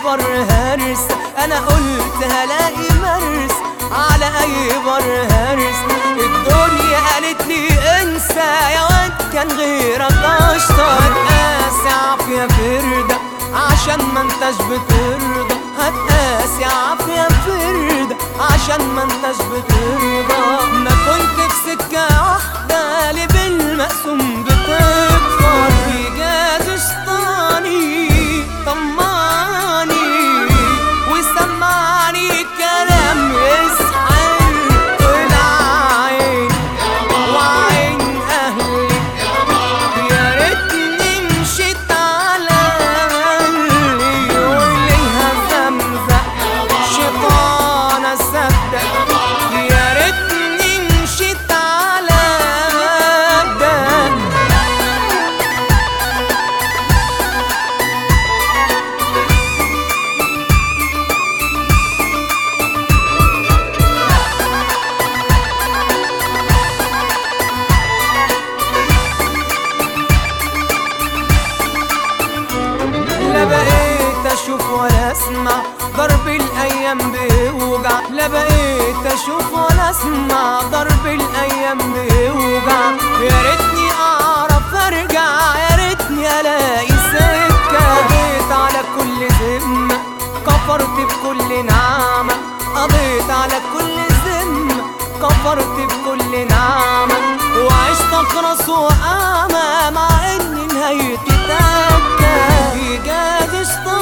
بر هرس انا قلت هلاقي مرس على اي بر هرس الدنيا قالت لي انسى يا واد كان غيرك اشطر هتقاسي عافية فردة عشان ما انتش بترضى هتقاسي عافية فردة عشان ما انتش بترضى ما كنت في سكة واحدة اللي بالمقسوم بتكفر إيجاد شطاني طماني وسمعني كلام يسحر طلع عين وعين أهلي يا ريتني مشيت على اللي يقول ليها زمزم شيطان اصدق يا ريتني مشيت على ده لا بقيت اشوف ولا اسمع ضرب الايام بيوجع لا بقيت اشوف ولا اسمع ضرب الايام بيوجع يا ريتني اعرف ارجع يا ريتني الاقي سكه قضيت على كل ذمه كفرت بكل نعمه قضيت على كل ذمه كفرت بكل نعمه وعشت اخرس واعمى مع ان نهايتي تكه إيجاد شطاني